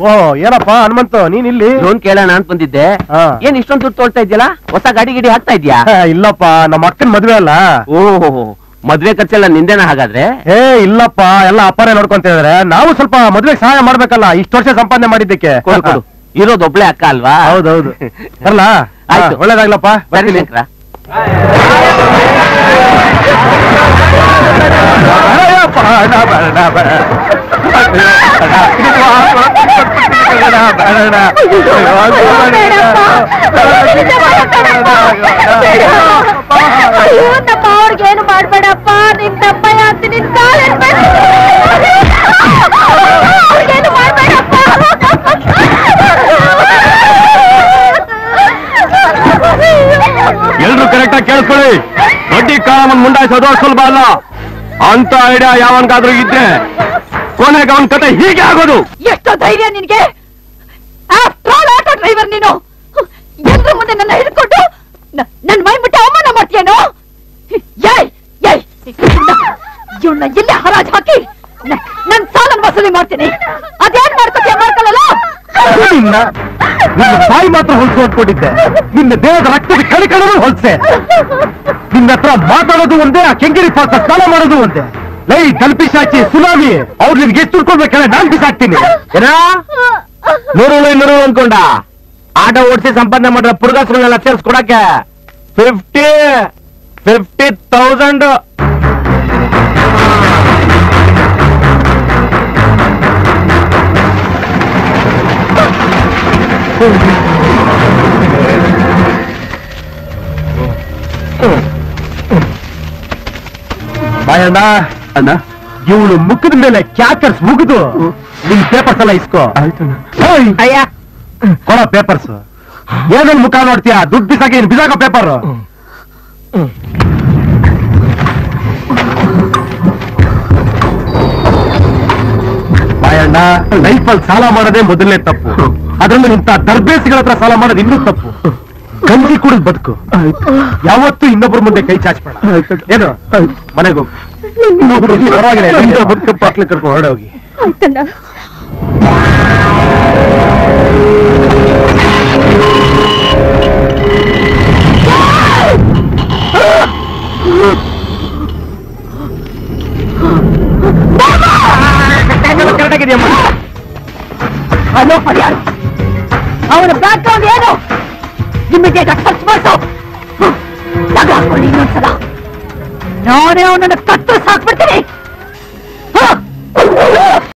ಓ ಏನಪ್ಪ ಹನುಮಂತು ನೀನ್ ಇಲ್ಲಿ ಲೋನ್ ಕೇಳೋಣ ಅಂತ ಬಂದಿದ್ದೆ ಹಾ. ಏನ್ ಇಷ್ಟೊಂದು ದುಡ್ಡು ತೊಳ್ತಾ ಇದ್ಯಲ್ಲ ಹೊಸ ಗಾಡಿ ಗಿಡಿ ಹಾಕ್ತಾ ಇದ್ಯಾ ಹೇ, ಇಲ್ಲಪ್ಪ ನಮ್ಮ ಅಕ್ಕನ ಮದ್ವೆ ಅಲ್ಲ ಓಹೋ ಮದ್ವೆ ಖರ್ಚೆಲ್ಲ ನಿಂದೇನ ಹಾಗಾದ್ರೆ ಏ ಇಲ್ಲಪ್ಪ ಎಲ್ಲ ಅಪ್ಪನೇ ನೋಡ್ಕೊಂತ ಇದಾರೆ ನಾವು ಸ್ವಲ್ಪ ಮದ್ವೆಗೆ ಸಹಾಯ ಮಾಡ್ಬೇಕಲ್ಲ ಇಷ್ಟು ವರ್ಷ ಸಂಪಾದನೆ ಮಾಡಿದ್ದಕ್ಕೆ ಕೊಡು ಕೊಡು ಇರೋದು ಒಬ್ಳೆ ಅಕ್ಕ ಅಲ್ವಾ ಹೌದೌದು ಬರಲ್ಲ ಆಯ್ತು. ಒಳ್ಳೇದಾಗ್ಲಪ್ಪ ಸರಿ ಬರ್ತೀನಿ ಶಂಕರ ಅಯ್ಯಪ್ಪ, ಬೇಡ, ಬೇಡ, ಬೇಡ. ಅಯ್ಯೋ ನಮ್ಮ ಅವ್ರಿಗೇನು ಮಾಡ್ಬೇಡಪ್ಪ ನಿನ್ ತಮ್ಮಯ್ಯ ಅಂತ ನಿನ್ ಕಾಲಲ್ಲಿ ಅವ್ರಿಗೇನು ಮಾಡ್ಬೇಡಪ್ಪ ಎಲ್ರು ಕರೆಕ್ಟ್ ಆಗಿ ಕೇಳಿಸ್ಕೊಳ್ಳಿ ಬಡ್ಡಿ ಕಾಲಮನ್ ಮುಂಡಾಯಿಸೋದು ಸುಲಭ ಅಲ್ಲ ಅಂತ ಐಡಿಯಾ ಯಾವನ್ಗಾದ್ರೂ ಇದ್ರೆ ಕೊನೆಗೆ ಅವನ್ ಕತೆ ಹೀಗೆ ಆಗೋದು ಎಷ್ಟೋ ಧೈರ್ಯ ನಿನ್ಗೆ ಆಫ್ಟರ್ ಆಲ್ ಆಟೋ ಡ್ರೈವರ್ ನೀನು ಎಲ್ರ ಮುಂದೆ ನನ್ನ ಹಿಡ್ಕೊಂಡು ನ- ನನ್ ಮೈ ಮುಟ್ಟಿ ಅವಮಾನ ಮಾಡ್ತೀಯೇನೋ ಏಯ್ ಏಯ್ ಇವನ್ನ ಇಲ್ಲೇ ಹರಾಜ್ ಹಾಕಿ ನ- ನನ್ ಸಾಲನ್ ವಸೂಲಿ ಮಾಡ್ತೀನಿ ಅದೇನ್ ಮಾಡ್ಕೊತೀಯ ಮಾಡ್ಕೊಳ್ಳಲ್ಲ ನಿನ್ನ ನಿನ್ನ ಬಾಯಿ ಮಾತ್ರ ಹೊಲ್ಸು ಅಂದ್ಕೊಂಡಿದ್ದೆ ನಿನ್ನ ದೇಹದ ರಕ್ತದ ಕಣಿಕಣನು ಹೊಲ್ಸೆ ನಿನ್ನ ಹತ್ರ ಮಾತಾಡೋದು ಒಂದೇ ಆ ಕೆಂಗೇರಿ ಪಾತ್ರ ಸ್ನಾನ ಮಾಡೋದು ಒಂದೇ ಲೈ ಕಲ್ಪಿಸಾಚಿ ಸುನಾಮಿ ಅವ್ರು ನಿನ್ಗೆ ಎಷ್ಟು ದುಡ್ಕೊಡ್ಬೇಕಾದ್ರೆ ನಾನ್ ಬಿಸಾಕ್ತೀನಿ ಏನಾ ನೂರು ಇನ್ನೂರು ಅನ್ಕೊಂಡ ಆಟೋ ಓಡಿಸಿ ಸಂಪಾದನೆ ಮಾಡಿರೋ ಪುರುಗಾಸ್ಗಳನ್ನೆಲ್ಲ ಸೇರ್ಸ್ ಕೊಡಕ್ಕೆ ಫಿಫ್ಟಿ ಫಿಫ್ಟಿ ತೌಸಂಡ್ ಬಾಯಣ್ಣ ಅಣ್ಣ ಇವಳು ಮುಖದ ಮೇಲೆ ಕ್ಯಾಕರ್ಸ್ ಮುಗಿದು ನಿನ್ ಪೇಪರ್ಸ್ ಎಲ್ಲ ಇಸ್ಕೋ ಓಯ್, ಅಯ್ಯ ಕೊಡ ಪೇಪರ್ಸ್ ಏನೇನ್ ಮುಖ ನೋಡ್ತೀಯಾ ದುಡ್ಡು ಬಿಸಾಕಿ ಬಿಸಾಕ ಪೇಪರ್ ಬಾಯಣ್ಣ ಲೈಫಲ್ಲಿ ಸಾಲ ಮಾಡೋದೇ ಮೊದಲನೇ ತಪ್ಪು ಅದ್ರಲ್ಲೂ ಇಂಥ ದರ್ಬೇಸಿಗಳ ಹತ್ರ ಸಾಲ ಮಾಡೋದು ಇನ್ನೂ ತಪ್ಪು ಗಂಜಿ ಕುಡಿದ್ ಬದುಕು ಯಾವತ್ತೂ ಇನ್ನೊಬ್ಬರ ಮುಂದೆ ಕೈ ಚಾಚ್ಬೇಡ ಏನು ಮನೆಗೆ ಹೋಗು ಪರವಾಗಿಲ್ಲ ಇನ್ನೊಬ್ರ ಬದುಕು ಪಾಟ್ಲಿ ಕರ್ಕೊಂಡು ಹೊರಡೋಗಿ ಆಯ್ತಣ್ಣ ಹಲೋ ಪರಿಯಾರು ಅವನ ಬ್ಯಾಕ್ ಗ್ರೌಂಡ್ ಏನು ಇಮಿಡಿಯೇಟ್ ಆಗಿ ಸರ್ಚ್ ಮಾಡಿಸು ಜಾಗ ಹಾಕೊಳ್ಳಿ ಇನ್ನೊಂದ್ಸಲ ನಾನೇ ಅವನನ್ನು ಕತ್ತು ಸಾಕ್ಬಿಡ್ತೀನಿ ಹ!